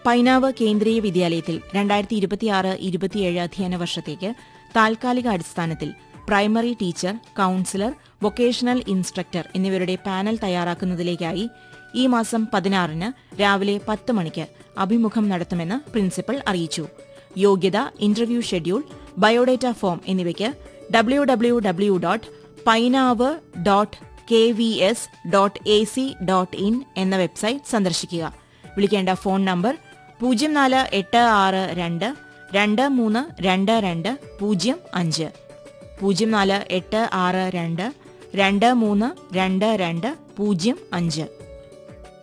പൈനാവ് കേന്ദ്രീയ വിദ്യാലയത്തിൽ രണ്ടായിരത്തി ഇരുപത്തിയാറ് ഇരുപത്തിയേഴ് അധ്യയന വർഷത്തേക്ക് താൽക്കാലിക അടിസ്ഥാനത്തിൽ primary teacher counsellor vocational instructor എന്നിവരുടെ പാനൽ തയ്യാറാക്കുന്നതിലേക്കായി ഈ മാസം പതിനാറിന് രാവിലെ പത്ത് മണിക്ക് അഭിമുഖം നടത്തുമെന്ന് പ്രിൻസിപ്പൽ അറിയിച്ചു യോഗ്യത ഇന്റർവ്യൂ ഷെഡ്യൂൾ ബയോഡേറ്റ ഫോം എന്നിവയ്ക്ക് W W W dot Painavu dot K V S dot A C dot in എന്ന വെബ്സൈറ്റ് സന്ദർശിക്കുക വിളിക്കേണ്ട ഫോൺ നമ്പർ പൂജ്യം നാല് എട്ട് ആറ് രണ്ട് രണ്ട് മൂന്ന് രണ്ട് രണ്ട് പൂജ്യം അഞ്ച് പൂജ്യം നാല് എട്ട് ആറ് രണ്ട് രണ്ട് മൂന്ന് രണ്ട് രണ്ട് പൂജ്യം അഞ്ച്